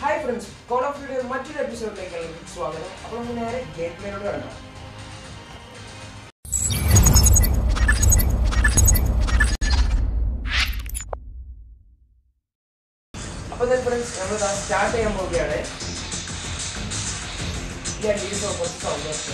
Hi friends call of duty മറ്റൊരു എപ്പിസോഡിലേക്ക് എല്ലാവർക്കും സ്വാഗതം അപ്പോൾ നമുക്ക് നേരെ ഗെയിം പ്ലേയോട് കണ്ടാം അപ്പോൾ then ഫ്രണ്ട്സ് നമ്മൾ സ്റ്റാർട്ട് ചെയ്യാൻ പോവുകയാണ് ഈ അഡീസ് കുറച്ച് സൗണ്ട്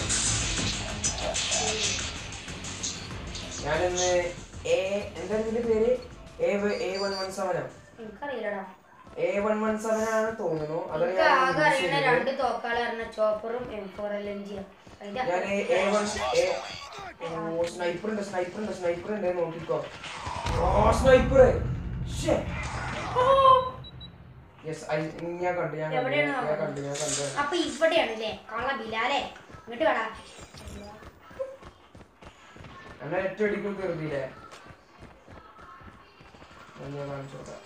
ഞാനിന്ന് എ എന്താ ഇതിന്റെ പേര് എ എ വൺ വൺ സെവനോ എനിക്കറിയില്ലടാ എ വൺ വൺ സെവൻ ആണ് തോന്നുന്നു അതാണ് എനിക്ക് ഞാൻ ആകെ use അറിയുന്ന ചെയ്തത്. രണ്ട് തോക്കാളെ അറിഞ്ഞ ചോപ്പറും എം ഫോർ എൽ എം ജിയും ഞാൻ എ വൺ ഓ സ്നൈപ്പർ ഉണ്ട് സ്നൈപ്പർ ഉണ്ട് സ്നൈപ്പർ ഉണ്ട് നോക്കിക്കോ ഓ സ്നൈപ്പർ യെസ് ഞാൻ കണ്ടു ഞാൻ കണ്ടു എവിടെയാണ് ഞാൻ കണ്ടു ഞാൻ കണ്ടു അപ്പൊ ഇവിടെയാണ് അല്ലേ കള്ള ബിലാലേ ഇങ്ങോട്ട് വേടാ എന്നെ ഒറ്റ അടിക്കും കയറിയില്ലേ ഞാൻ കാണിച്ചു കൊടുക്കാം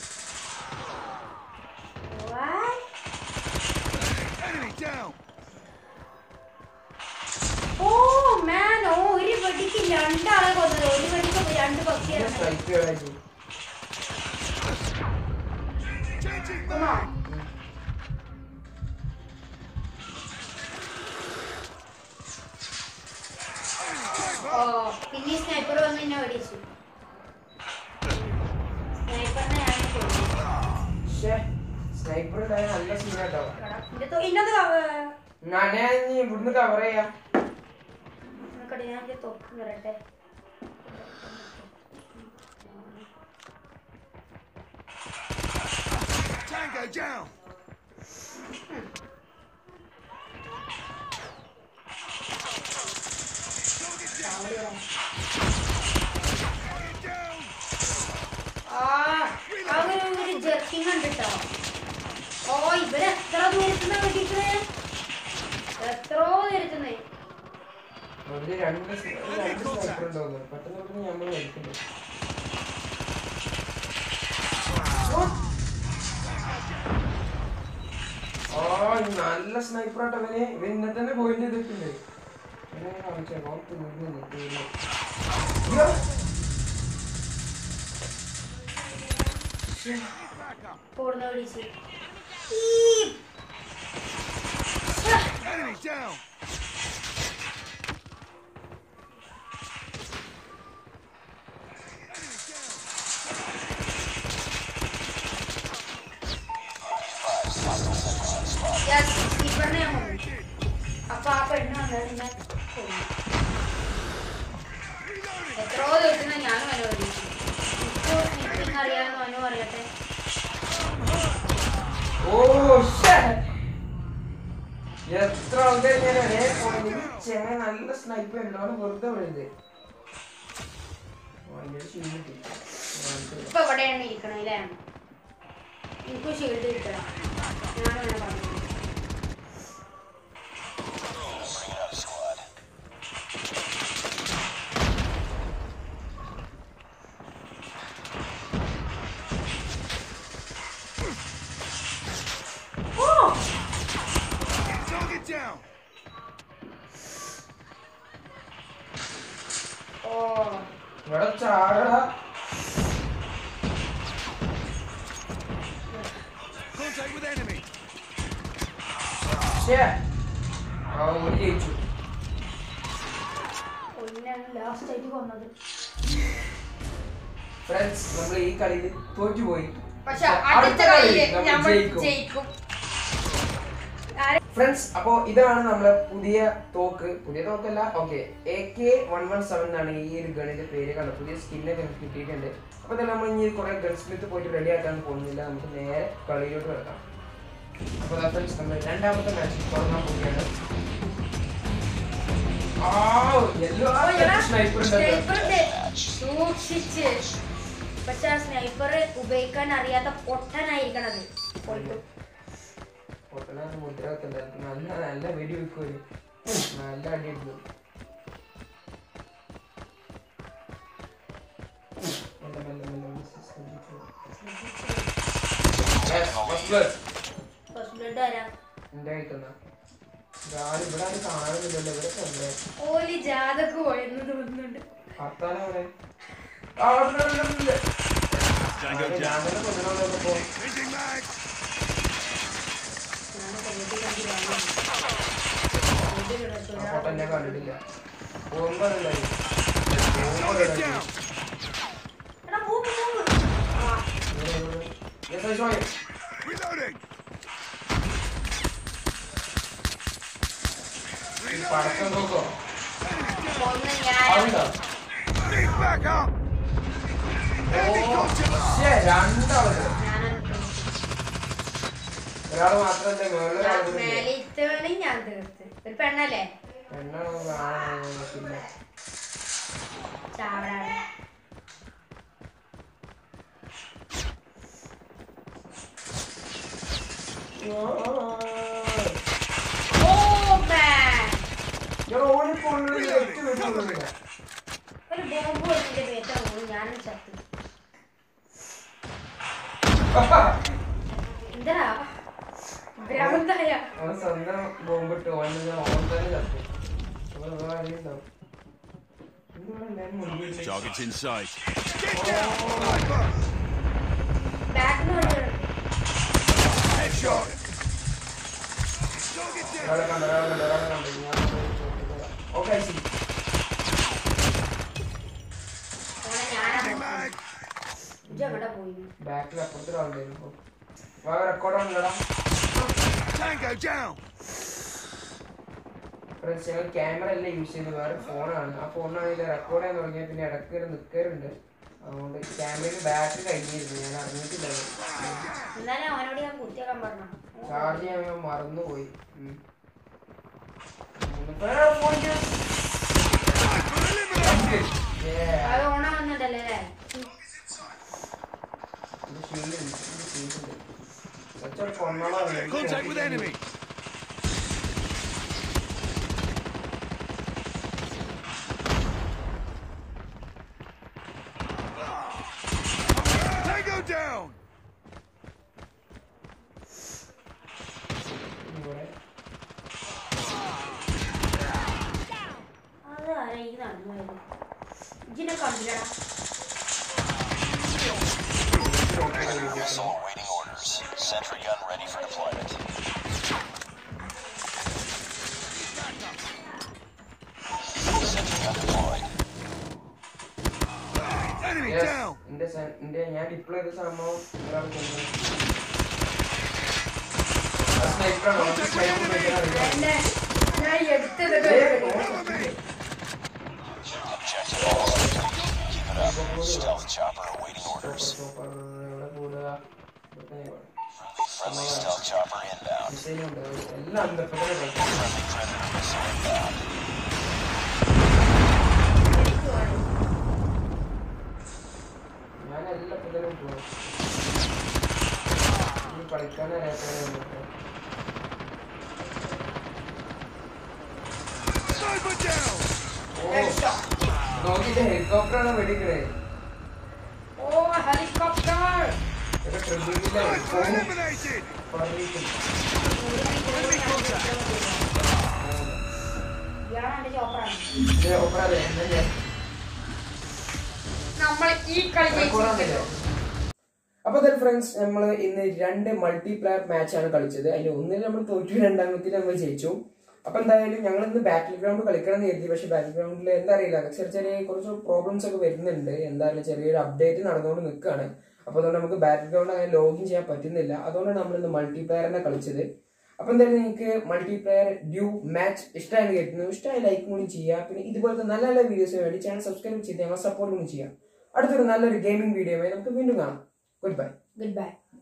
Enemy down! ഓ മാൻ ഓ ഒരു വെടിക്ക് രണ്ടാളെ കൊന്നത് ഒരു വെടിക്ക് രണ്ട് പക്ഷിയാണ് സ്നൈപ്പർ ആയിട്ട് Changing Come on. ഓ പിന്നെ സ്നൈപ്പർ വന്ന് എന്നെ വെടിച്ചു സ്നൈപ്പറിനെ ഞാൻ കൊന്നു. ഷേ സ്നൈപ്പർ ഉണ്ടായ നല്ല സീനാട്ടോ എടാ, ഇന്റെ തൊ- ഇന്നത് കവ- ഞാൻ ഇനി ഇവിടുന്ന് കവർ ചെയ്യാം നിനക്കടെ ഞാൻ എന്റെ തൊപ്പ് വരട്ടെ Tango down! Target down! ആ അങ്ങനെ ഒരു ജെർക്കിങ് ഉണ്ട് ട്ടോ ഓ ഇവര് എത്ര ദൂരത്തുനിന്നാ വെടിക്കണേ എത്രയോ ദൂരത്തുനിന്ന് അതില് രണ്ട് സ്ന- ഒരു രണ്ട് സ്നൈപ്പർ ഉണ്ടോന്ന് പെട്ടെന്ന് പെട്ടെന്ന് നമ്മൾ കഴിക്കുന്നു ഓ ഈ നല്ല സ്നൈപ്പർ ആട്ടോ അവന് ഇവൻ ഇന്നെ തന്നെ പോയിന്റ് ചെയ്തിട്ടുണ്ട് ഇവനെ ഞാൻ കാണിച്ചേക്കാം. അവൻ തീർന്നു തീർന്നു. അയ്യോ. Back up! കൂടുന്ന വെടിച്ച് Enemy down! ഇവരുടെ ഞാൻ കൊന്നു അപ്പൊ ആ പെണ്ണ് വന്നത് എന്നെ കൊന്നു എത്രയോ ദൂരത്തുനിന്ന് ഞാനും അവനെ വെടിച്ചു ഇപ്പൊ എനിക്ക് അറിയാമെന്ന് അവനും അറിയട്ടെ ഓ shit. എത്ര ആൾക്കാർ ഞാൻ ഒരേ പോയിന്റ് ചെങ്ങ നല്ല സ്നൈപ്പർ ഉണ്ടോ വെറുതെ വിഴുത് ഭയങ്കര ക്ഷീണം കിട്ടി. കാണിച്ചു തരാം. ഇപ്പൊ എവിടെയാണ് ഇരിക്കണേ അല്ലേ എനിക്കും ഷീൽഡ് കിട്ടണം ഞാനും അങ്ങനെ പറഞ്ഞു ഓ Target down! ഓ ഇവിടെ ചാടടാ Contact with enemy! ശ്ശേ. ആ ഒരു ജയിച്ചു ഒന്നാണ് ലാസ്റ്റ് ആയിട്ട് കൊന്നത് ഫ്രണ്ട്സ് നമ്മൾ ഈ കളിയിൽ തോറ്റുപോയി പക്ഷെ അടുത്ത അടുത്ത കളിയിൽ കളിയില് നമ്മൾ നമ്മൾ ജയിക്കും. ജയിക്കും ആരെ- ഫ്രണ്ട്സ് അപ്പോ ഇതാണ് നമ്മളെ പുതിയ തോക്ക് പുതിയ തോക്കല്ല okay A K one one seven എന്നാണ് ഈ ഒരു ഗണിന്റെ പേര് കണ്ടത് പുതിയ സ്കിന്നൊക്കെ നമുക്ക് കിട്ടിയിട്ടുണ്ട് അപ്പൊ തന്നെ നമ്മൾ ഇനി കുറെ ഗൺ സ്മിത്ത് പോയിട്ട് റെഡി ആക്കാൻ പോകുന്നില്ല നമുക്ക് നേരെ കളിയിലോട്ട് കിടക്കാം അപ്പൊ ഫ്രണ്ട്സ് നമ്മൾ രണ്ടാമത്തെ മാച്ച് തുടങ്ങാൻ പോവുകയാണ് ആ യെല്ലോ ഓ, എടാ, സ്നൈപ്പർ സ്നൈപ്പർ ഉണ്ട്. സൂക്ഷിച്ച് പക്ഷെ ആ സ്നൈപ്പർ ഉപയോഗിക്കാൻ അറിയാത്ത പൊട്ടനായിരിക്കണത് പോയിട്ടു പൊട്ടനാണ് മുദ്ര വെക്കണ്ട നല്ല നല്ല വെടി വെക്കുമല്ലോ നല്ല അടി എടുക്കും മെല്ലെ, മെല്ലെ, മെല്ലെ, ഒന്ന് ശ്രദ്ധിച്ചോ. Yes, first blood. First blood ആരാ എന്റെ കഴിക്കുന്ന ആരും ഇവിടെ ആരും കാണുന്നില്ലല്ലോ ഇവിടെ തന്നെ ഓലി ജാതക്ക് പോയെന്ന് തോന്നുന്നുണ്ട് ഭർത്താനം അവിടെ ആ, ഉണ്ട്, ഉണ്ട്, ഉണ്ട്, ഉണ്ട്. Tango ഞാൻ down. തന്നെ കൊല്ലണം നോക്കുമ്പോ Changing mag! എന്നെ കണ്ടിട്ടില്ല പോകുമ്പോഴല്ലേ Target down. എടാ മൂവ് മൂവ് ആ Reloading. പടക്കം നോക്കോ ഒന്ന് ഞാൻ അതുണ്ടോ Need backup. Enemy contact. ശ്ശേ, രണ്ടാളുണ്ട് ഞാനത് ഒരാള് മാത്രല്ലേ മേളിൽ ഒരാൾ കൂടി ഇല്ലേ? മേലെ ഇത്തവണ ഞാൻ തീർത്ത് ഒരു പെണ്ണല്ലേ പെണ്ണാണോ ആണാണോ നോക്കില്ല ചാവടാണ് ഓ മാൻ ഞാൻ ഓടിപ്പോണത് നെറ്റ് വെക്കുന്നില്ല ഒരു ബോംബ് വന്നിട്ട് പേറ്റാ പോകും ഞാനും ചത്തു എന്താ ഭ്രാന്തായ അവൻ സ്വന്തം ബോംബിട്ട് ഓൻ ഓൻ തന്നെ ചത്തു അവൻ വേറെ ആരെയും ഉണ്ടാവും. എന്തുവാണ് എല്ലാരും മുന്നിൽ ഇല്ലേ? Target's in sight. Get down. Sniper. ബാക്കിന് വണ്ടിയുണ്ട് Headshot. Target down. ഒരാളെ കണ്ടു, ഒരാളെ കണ്ടു, ഒരാളെ കണ്ടു. ഞാൻ പോയി ചോദിച്ചതാ. Okay, see. അങ്ങനെ ഞാനാ Changing mag. ഇജ്ജ് എവിടെ പോയി ബാക്കിൽ അപ്പുറത്ത് ഒരാളുണ്ടായിരുന്നു ഇപ്പൊ. വാ റെക്കോർഡ് ആണല്ലടാ Tango down. ഫ്രണ്ട്സ് ഞങ്ങൾ ക്യാമറ അല്ല യൂസ് ചെയ്യുന്നത് വേറെ ഫോണാണ് ആ ഫോണിനാണെങ്കിൽ റെക്കോർഡ് ചെയ്യാൻ തുടങ്ങിയാൽ പിന്നെ ഇടയ്ക്ക് ഒരു നിൽക്കാറുണ്ട് അതുകൊണ്ട് ക്യാമറയിൽ ബാറ്ററി കഴിഞ്ഞിരുന്നു ഞാൻ അറിഞ്ഞിട്ടില്ല അത്. എന്നാലും അവനോട് ഞാൻ കുത്തിയാക്കാൻ പറഞ്ഞു ചാർജ് ചെയ്യാൻ ഞാൻ മറന്നുപോയി ഉം. ഉം. വേറെ phone use. Sniper eliminated. Yeah. അത് ഓണാവുന്നുണ്ടല്ലേ അല്ലേ ഇത് shield ഉണ്ട്, ഇത് shield ഉണ്ട്. Such a കൊന്നോളാണ്. എനിക്ക് Contact with enemy. Tango down. ഇവിടെ. അത് ആരാ ഈ നടന്നു വരുന്നത് ഇജ്ജിനെ കണ്ടില്ലടാ Missile awaiting orders. Sentry gun ready for deployment. Sentry gun deployed. Enemy Yes. down. എന്റെ സ- എന്റെ ഞാൻ ഡിപ്ലോ ചെയ്ത സംഭവം ഒരാൾ കൊന്നു. ആ sniper ആണോ? ആ sniper ഉപയോഗിക്കാൻ അറിയാം. എന്നെ ഞാൻ എടുത്തത് ഏയ്, Cover me. Objective almost complete. Keep it up. Stealth chopper awaiting orders. Super, super. എവിടെ കൂടുക? ഇവിടെ തന്നെ ഇവിടെ. Friendly stealth chopper inbound. Missile ഉണ്ട്. എല്ലാം ഉണ്ട്. ഇപ്പൊ തന്നെ കളിക്കാം. Friendly predator missile inbound. എനിക്ക് വേണം ഞാൻ എല്ലാം ഇപ്പൊ തന്നെ പോകും കളിക്കാനറിയാത്തവരെ വന്നിട്ട് Sniper down. ഓ നോക്കിട്ട് ഹെലികോപ്റ്ററാണ് വെടിക്കണേ ഓ ഹെലികോപ്റ്റർ ഇതൊക്കെ ട്രിബ്യൂട്ടിലെ Sniper eliminated. Enemy contact. ഇയാളാണ് എന്റെ ചോപ്പറാണ് നമ്മൾ ഈ കളി ജയിച്ചിരിക്കുന്നു അപ്പൊ ഫ്രണ്ട്സ് നമ്മൾ ഇന്ന് രണ്ട് മൾട്ടിപ്ലെയർ മാച്ച് ആണ് കളിച്ചത് അതിൽ ഒന്നിൽ നമ്മൾ തോറ്റു രണ്ടാമത്തിൽ നമ്മൾ ജയിച്ചു അപ്പൊ എന്തായാലും ഞങ്ങൾ ഇന്ന് ബാറ്റിൽ ഗ്രൗണ്ട് കളിക്കണം എന്ന് കരുതി പക്ഷെ ബാറ്റിൽ ഗ്രൗണ്ടിൽ എന്താ അറിയില്ല ചെറിയ ചെറിയ കുറച്ച് പ്രോബ്ലംസ് ഒക്കെ വരുന്നുണ്ട് എന്തായാലും ചെറിയൊരു അപ്ഡേറ്റ് നടന്നുകൊണ്ട് നിൽക്കുകയാണ് അപ്പൊ അതുകൊണ്ട് നമുക്ക് ബാറ്റിൽ ഗ്രൗണ്ട് അങ്ങനെ ലോഗിൻ ചെയ്യാൻ പറ്റുന്നില്ല അതുകൊണ്ടാണ് നമ്മൾ ഇന്ന് മൾട്ടിപ്ലെയറിനെ കളിച്ചത് അപ്പൊ എന്തായാലും നിങ്ങൾക്ക് മൾട്ടിപ്ലെയർ ഡ്യൂ മാച്ച് ഇഷ്ടമായി കേൾക്കുന്നു ഇഷ്ടമായി ലൈക്ക് കൂടി ചെയ്യുക പിന്നെ ഇതുപോലത്തെ നല്ല നല്ല വീഡിയോസിന് വേണ്ടി ചാനൽ സബ്സ്ക്രൈബ് ചെയ്ത് ഞങ്ങളെ സപ്പോർട്ട് കൂടി ചെയ്യാം അടുത്തൊരു നല്ലൊരു ഗെയിമിംഗ് വീഡിയോ നമുക്ക് വീണ്ടും കാണാം ഗുഡ് ബൈ ഗുഡ് ബൈ